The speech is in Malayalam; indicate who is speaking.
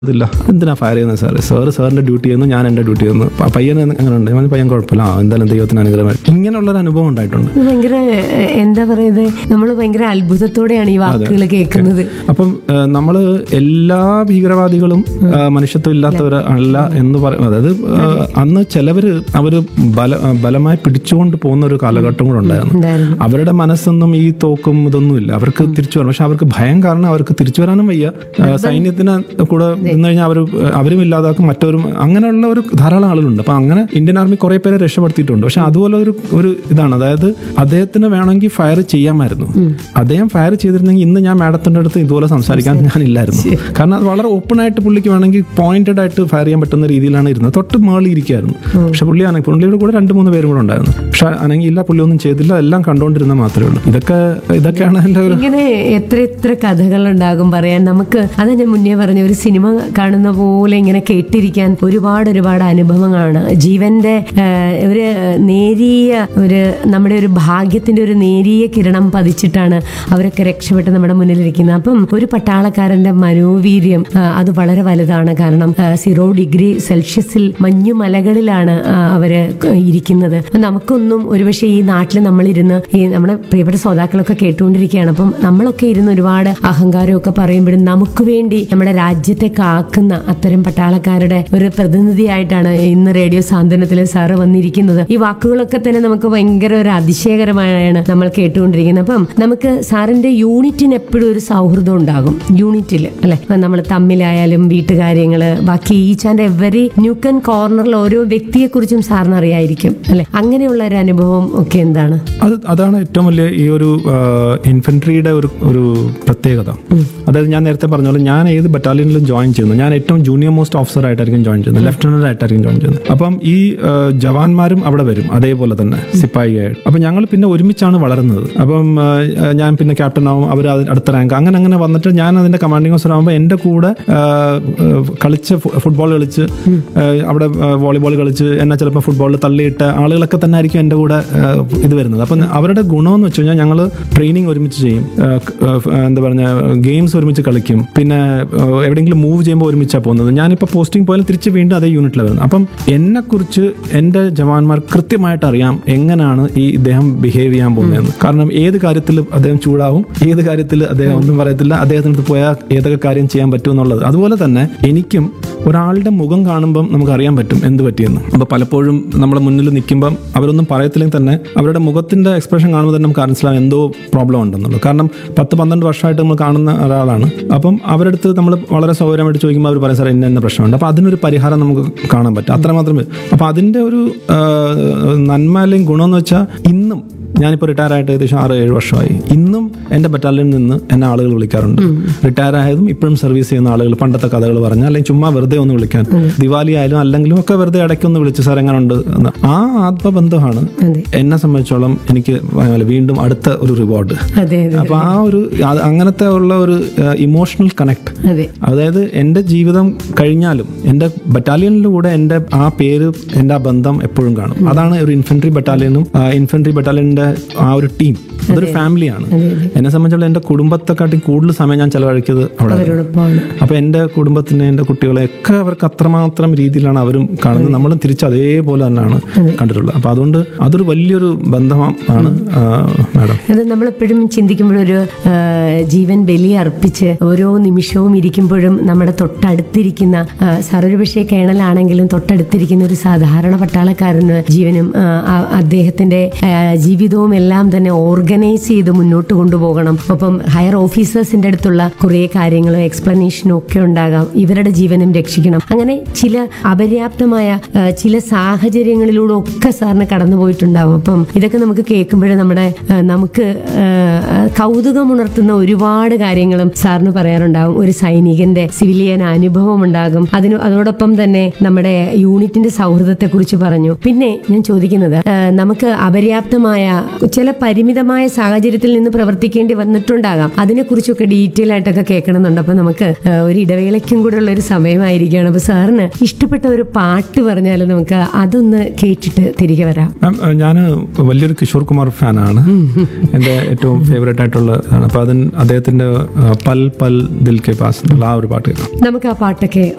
Speaker 1: ഇതില്ല എന്തിനാ ഫയർ ചെയ്യുന്നത് സാർ സാർ സാറിന്റെ ഡ്യൂട്ടി ചെയ്യുന്നു ഞാൻ എന്റെ ഡ്യൂട്ടി ചെയ്യുന്നു പ- പയ്യന് അങ്ങനെ ഉണ്ട് ഞാൻ പയ്യൻ കുഴപ്പമില്ല ആ എന്തായാലും ദൈവത്തിന് അനുഗ്രഹമായി ഇങ്ങനെയുള്ള ഒരു അനുഭവം ഉണ്ടായിട്ടുണ്ട്
Speaker 2: ഇത് ഭയങ്കര എ, എന്താ പറയുന്നത് നമ്മൾ ഭയങ്കര അത്ഭുതത്തോടെയാണ് ഈ വാക്കുകൾ കേൾക്കുന്നത്
Speaker 1: അപ്പം നമ്മൾ എല്ലാ ഭീകരവാദികളും ആ, മനുഷ്യത്വം ഇല്ലാത്തവർ അല്ല എന്ന് പറയും അതായത് ആ, അന്ന് ചിലവര് അവര് ബല ആ, ബലമായി പിടിച്ചുകൊണ്ട് പോകുന്ന ഒരു കാലഘട്ടം കൂടെ ഉണ്ടായിരുന്നു
Speaker 2: ഉണ്ടായിരുന്നു
Speaker 1: അവരുടെ മനസ്സൊന്നും ഈ തോക്കും ഇതൊന്നും ഇല്ല അവർക്ക് തിരിച്ചു വരണം പക്ഷെ അവർക്ക് ഭയം കാരണം അവർക്ക് തിരിച്ചു വരാനും വയ്യ ആ, സൈന്യത്തിന് കൂടെ നിന്ന് കഴിഞ്ഞാൽ അവർ അവരും ഇല്ലാതാക്കും മറ്റവരും അങ്ങനെയുള്ള ഒരു ധാരാളം ആളുകളുണ്ട് അപ്പൊ അങ്ങനെ ഇന്ത്യൻ ആർമി കുറെ പേരെ രക്ഷപ്പെടുത്തിയിട്ടുണ്ട് പക്ഷെ അതുപോലെ ഒരു ഒരു ഇതാണ് അതായത് അദ്ദേഹത്തിന് വേണമെങ്കിൽ ഫയർ ചെയ്യാമായിരുന്നു അദ്ദേഹം ഫയർ ചെയ്തിരുന്നെങ്കിൽ ഇന്ന് ഞാൻ മാഡത്തിന്റെ അടുത്ത് ഇതുപോലെ സംസാരിക്കാൻ ഞാൻ ഇല്ലായിരുന്നു കാരണം അത് വളരെ ഓപ്പൺ ആയിട്ട് പുള്ളിക്ക് വേണമെങ്കിൽ പോയിന്റഡ് ആയിട്ട് ഫയർ ചെയ്യാൻ പറ്റുന്ന രീതിയിലാണ് ഇരുന്നത് തൊട്ട് മേളിൽ ഇരിക്കുകയായിരുന്നു പക്ഷെ പുള്ളി ആണെങ്കിൽ പുള്ളിയുടെ കൂടെ രണ്ട് മൂന്ന് പേരും കൂടെ ഉണ്ടായിരുന്നു പക്ഷെ ആണെങ്കിൽ ഇല്ല പുള്ളി ഒന്നും ചെയ്തില്ല എല്ലാം കണ്ടുകൊണ്ടിരുന്ന മാത്രമേ ഉള്ളൂ ഇതൊക്കെ ഇതൊക്കെയാണ് എൻ്റെ ഒരു
Speaker 2: ഇങ്ങനെ എത്ര എത്ര കഥകൾ ഉണ്ടാകും പറയാൻ നമുക്ക് അത് ഞാൻ മുന്നേ പറഞ്ഞ ഒരു സിനിമ കാണുന്ന പോലെ ഇങ്ങനെ കേട്ടിരിക്കാൻ ഒരുപാട് ഒരുപാട് അനുഭവങ്ങളാണ് ജീവന്റെ ആ, ഒരു നേരിയ ഒരു നമ്മുടെ ഒരു ഭാഗ്യത്തിന്റെ ഒരു നേരിയ കിരണം പതിച്ചിട്ടാണ് അവരൊക്കെ രക്ഷപ്പെട്ട് നമ്മുടെ മുന്നിലിരിക്കുന്നത് അപ്പം ഒരു പട്ടാളക്കാരന്റെ മനോവീര്യം ആ, അത് വളരെ വലുതാണ് കാരണം ആ, സീറോ ഡിഗ്രി സെൽഷ്യസിൽ മഞ്ഞുമലകളിലാണ് ആ, അവര് ക- ഇരിക്കുന്നത് അപ്പൊ നമുക്കൊന്നും ഒരുപക്ഷെ ഈ നാട്ടിൽ നമ്മളിരുന്ന് ഈ നമ്മുടെ പ്രിയപ്പെട്ട ശ്രോതാക്കളൊക്കെ കേട്ടുകൊണ്ടിരിക്കുകയാണ് അപ്പം നമ്മളൊക്കെ ഇരുന്ന് ഒരുപാട് അഹങ്കാരമൊക്കെ പറയുമ്പോഴും നമുക്ക് വേണ്ടി നമ്മുടെ രാജ്യത്തെ കാക്കുന്ന അത്തരം പട്ടാളക്കാരുടെ ഒരു പ്രതിനിധിയായിട്ടാണ് ഇന്ന് റേഡിയോ സാന്ത്വനത്തിൽ സാറ് വന്നിരിക്കുന്നത് ഈ വാക്കുകളൊക്കെ തന്നെ നമുക്ക് ഭയങ്കര ഒരു അതിശയകരമായാണ് നമ്മൾ കേട്ടുകൊണ്ടിരിക്കുന്നത് അപ്പം നമുക്ക് സാറിന്റെ യൂണിറ്റിന് എപ്പോഴും ഒരു സൗഹൃദം ഉണ്ടാകും യൂണിറ്റിൽ അല്ലെ നമ്മൾ തമ്മിലായാലും വീട്ടുകാര്യങ്ങള് ബാക്കി ഈച്ച് ആൻഡ് എവറി ന്യൂക്കൻ കോർണറിൽ ഓരോ വ്യക്തിയെ കുറിച്ചും സാറിന് അറിയായിരിക്കും അല്ലെ അങ്ങനെയുള്ള ഒരു അനുഭവം ഒക്കെ എന്താണ്
Speaker 1: അത് അതാണ് ഏറ്റവും വലിയ ഈ ഒരു ഇൻഫൻട്രിയുടെ ഒരു ഒരു പ്രത്യേകത അതായത് ഞാൻ നേരത്തെ പറഞ്ഞ പോലെ ഞാൻ ഏത് ബറ്റാലിയനിലും ജോയിൻ ചെയ്യുന്നു ഞാൻ ഏറ്റവും ജൂനിയർ മോസ്റ്റ് ഓഫീസർ ആയിട്ടായിരിക്കും ജോയിൻ ചെയ്യുന്നത് ലെഫ്റ്റനന്റ് ആയിട്ടായിരിക്കും ജോയിൻ ചെയ്യുന്നത് അപ്പം ഈ ആ, ജവാന്മാരും അവിടെ വരും അതേപോലെ തന്നെ സിപ്പായി ആയിട്ട് അപ്പം ഞങ്ങൾ പിന്നെ ഒരുമിച്ചാണ് വളരുന്നത് അപ്പം ആ, ഞാൻ പിന്നെ ക്യാപ്റ്റൻ ആവും അവർ അടുത്ത റാങ്ക് അങ്ങനെ അങ്ങനെ വന്നിട്ട് ഞാൻ അതിന്റെ കമാൻഡിംഗ് ഓഫീസർ ആകുമ്പോൾ എൻ്റെ കൂടെ ആ, ആ, കളിച്ച് ഫു- ഫുട്ബോൾ കളിച്ച് ആ, അവിടെ വോളിബോൾ കളിച്ച് എന്നെ ചിലപ്പോൾ ഫുട്ബോളിൽ തള്ളിയിട്ട ആളുകളൊക്കെ തന്നെ ആയിരിക്കും എൻ്റെ കൂടെ ആ, ഇത് വരുന്നത് അപ്പം അവരുടെ ഗുണമെന്ന് വെച്ച് കഴിഞ്ഞാൽ ഞങ്ങൾ ട്രെയിനിങ് ഒരുമിച്ച് ചെയ്യും ആ, ക- ആ, എന്താ പറഞ്ഞ ഗെയിംസ് ഒരുമിച്ച് കളിക്കും പിന്നെ ആ, എവിടെയെങ്കിലും മൂവ് ചെയ്യുമ്പോൾ ഒരുമിച്ചാണ് പോകുന്നത് ഞാനിപ്പോൾ പോസ്റ്റിംഗ് പോയാലും തിരിച്ച് വീണ്ടും അതേ യൂണിറ്റിലാണ് വരുന്നത് അപ്പം എന്നെക്കുറിച്ച് എൻ്റെ ജവാന്മാർ കൃത്യമായിട്ട് അറിയാം എങ്ങനെയാണ് ഈ ഇദ്ദേഹം ബിഹേവ് ചെയ്യാൻ പോകുന്നതെന്ന് കാരണം ഏത് കാര്യത്തിൽ അദ്ദേഹം ചൂടാവും ഏത് കാര്യത്തിൽ അദ്ദേഹം ഒന്നും പറയത്തില്ല അദ്ദേഹത്തിനടുത്ത് പോയാൽ ഏതൊക്കെ കാര്യം ചെയ്യാൻ പറ്റും എന്നുള്ളത് അതുപോലെ തന്നെ എനിക്കും ഒരാളുടെ മുഖം കാണുമ്പം നമുക്ക് അറിയാൻ പറ്റും എന്ത് പറ്റിയെന്ന് അപ്പോൾ പലപ്പോഴും നമ്മുടെ മുന്നിൽ നിൽക്കുമ്പം അവരൊന്നും പറയത്തില്ലെങ്കിൽ തന്നെ അവരുടെ മുഖത്തിന്റെ എക്സ്പ്രഷൻ കാണുമ്പോൾ തന്നെ നമുക്ക് മനസ്സിലാവും എന്തോ പ്രോബ്ലം ഉണ്ടെന്നുള്ളത് കാരണം പത്ത് പന്ത്രണ്ട് വർഷമായിട്ട് നമ്മൾ കാണുന്ന ഒരാളാണ് അപ്പം അവരുടെ അടുത്ത് നമ്മൾ വളരെ സൗകര്യമായിട്ട് ചോദിക്കുമ്പോൾ അവർ പറയും സാർ ഇന്ന ഇന്ന പ്രശ്നമുണ്ട് അപ്പോൾ അതിനൊരു പരിഹാരം നമുക്ക് കാണാൻ പറ്റും അത്രമാത്രമേ അപ്പോൾ അതിൻ്റെ ഒരു ആ, നന്മ അല്ലെങ്കിൽ ഗുണമെന്ന് വെച്ചാൽ ഇന്നും ഞാനിപ്പോൾ റിട്ടയർ ആയിട്ട് ഏകദേശം ആറ് ഏഴ് വർഷമായി ഇന്നും എൻ്റെ ബറ്റാലിയനിൽ നിന്ന് എന്നെ ആളുകൾ വിളിക്കാറുണ്ട് റിട്ടയർ ആയതും ഇപ്പോഴും സർവീസ് ചെയ്യുന്ന ആളുകൾ പണ്ടത്തെ കഥകൾ പറഞ്ഞാൽ അല്ലെങ്കിൽ ചുമ്മാ വെറുതെ ഒന്ന് വിളിക്കാൻ ദിവാലി ആയാലും അല്ലെങ്കിലും ഒക്കെ വെറുതെ ഇടയ്ക്കൊന്ന് വിളിച്ച് സാർ എങ്ങനെ ഉണ്ട് എന്ന് ആ ആത്മബന്ധമാണ്
Speaker 2: അതെ
Speaker 1: എന്നെ സംബന്ധിച്ചോളം എനിക്ക് പറഞ്ഞ വീണ്ടും അടുത്ത ഒരു റിവാർഡ്
Speaker 2: അതെ അതെ
Speaker 1: അപ്പൊ ആ ഒരു അത് അങ്ങനത്തെ ഉള്ള ഒരു ഇമോഷണൽ കണക്ട്
Speaker 2: അതെ
Speaker 1: അതായത് എൻ്റെ ജീവിതം കഴിഞ്ഞാലും എൻ്റെ ബറ്റാലിയനിലൂടെ എൻ്റെ ആ പേര് എൻ്റെ ആ ബന്ധം എപ്പോഴും കാണും അതാണ് ഒരു ഇൻഫൻട്രി ബറ്റാലിയനും ഇൻഫൻട്രി ബറ്റാലിയൻ്റെ ആ ഒരു ടീം അതൊരു ഫാമിലിയാണ് എന്നെ സംബന്ധിച്ചുള്ള എൻ്റെ കുടുംബത്തെക്കാട്ടി കൂടുതൽ സമയം ഞാൻ ചെലവഴിക്കുന്നത് അവിടെ
Speaker 2: അവരോടൊപ്പമാണ്
Speaker 1: അപ്പൊ എൻ്റെ കുടുംബത്തിനെ എൻ്റെ കുട്ടികളെ ഒക്കെ അവർക്ക് അത്രമാത്രം രീതിയിലാണ് അവരും കാണുന്നത് നമ്മളും തിരിച്ച് അതേപോലെ തന്നെയാണ് കണ്ടിട്ടുള്ളത് അപ്പൊ അതുകൊണ്ട് അതൊരു വലിയൊരു ബന്ധമാണ് ആ, മാഡം
Speaker 2: അത് നമ്മളെപ്പോഴും ചിന്തിക്കുമ്പോഴൊരു ആ, ജീവൻ ബലി അർപ്പിച്ച് ഓരോ നിമിഷവും ഇരിക്കുമ്പോഴും നമ്മുടെ തൊട്ടടുത്തിരിക്കുന്ന ആ, സാർ ഒരു പക്ഷേ കേണലാണെങ്കിലും തൊട്ടടുത്തിരിക്കുന്ന ഒരു സാധാരണ പട്ടാളക്കാരന് ജീവനും ആ, ആ, അദ്ദേഹത്തിന്റെ ആ, ജീവിതവും എല്ലാം തന്നെ ഓർഗനൈസ് ചെയ്ത് മുന്നോട്ട് കൊണ്ടുപോകണം ഒപ്പം ഹയർ ഓഫീസേഴ്സിന്റെ അടുത്തുള്ള കുറേ കാര്യങ്ങളും എക്സ്പ്ലനേഷനും ഒക്കെ ഉണ്ടാകാം ഇവരുടെ ജീവനും രക്ഷിക്കണം അങ്ങനെ ചില അപര്യാപ്തമായ ആ, ചില സാഹചര്യങ്ങളിലൂടെ ഒക്കെ സാറിന് കടന്നു പോയിട്ടുണ്ടാവും അപ്പം ഇതൊക്കെ നമുക്ക് കേൾക്കുമ്പോഴേ നമ്മുടെ ആ, നമുക്ക് ആ, ആ, കൗതുകമുണർത്തുന്ന ഒരുപാട് കാര്യങ്ങളും സാറിന് പറയാറുണ്ടാവും ഒരു സൈനികന്റെ സിവിലിയൻ അനുഭവം ഉണ്ടാകും അതിന് അതോടൊപ്പം തന്നെ നമ്മുടെ യൂണിറ്റിന്റെ സൗഹൃദത്തെ കുറിച്ച് പറഞ്ഞു പിന്നെ ഞാൻ ചോദിക്കുന്നത് ആ, നമുക്ക് അപര്യാപ്തമായ ചില പരിമിതമായ സാഹചര്യത്തിൽ നിന്ന് പ്രവർത്തിക്കേണ്ടി വന്നിട്ടുണ്ടാകാം അതിനെക്കുറിച്ചൊക്കെ ഡീറ്റെയിൽ ആയിട്ടൊക്കെ കേൾക്കണമെന്നുണ്ട് അപ്പൊ നമുക്ക് ആ, ഒരു ഇടവേളയ്ക്കും കൂടെ ഉള്ള ഒരു സമയമായിരിക്കുകയാണ് അപ്പൊ സാറിന് ഇഷ്ടപ്പെട്ട ഒരു പാട്ട് പറഞ്ഞാൽ നമുക്ക് അതൊന്ന് കേട്ടിട്ട് തിരികെ വരാം
Speaker 1: മാം ഞാൻ വലിയൊരു കിഷോർ കുമാർ ഫാനാണ് എൻ്റെ ഏറ്റവും ഫേവറേറ്റ് ആയിട്ടുള്ള ആണ് അപ്പോൾ അതിന് അദ്ദേഹത്തിൻ്റെ ആ, പൽ പൽ ദിൽ കെ പാസ് എന്നുള്ള ആ ഒരു പാട്ട് കേൾക്കാം
Speaker 2: നമുക്ക് ആ പാട്ടൊക്കെ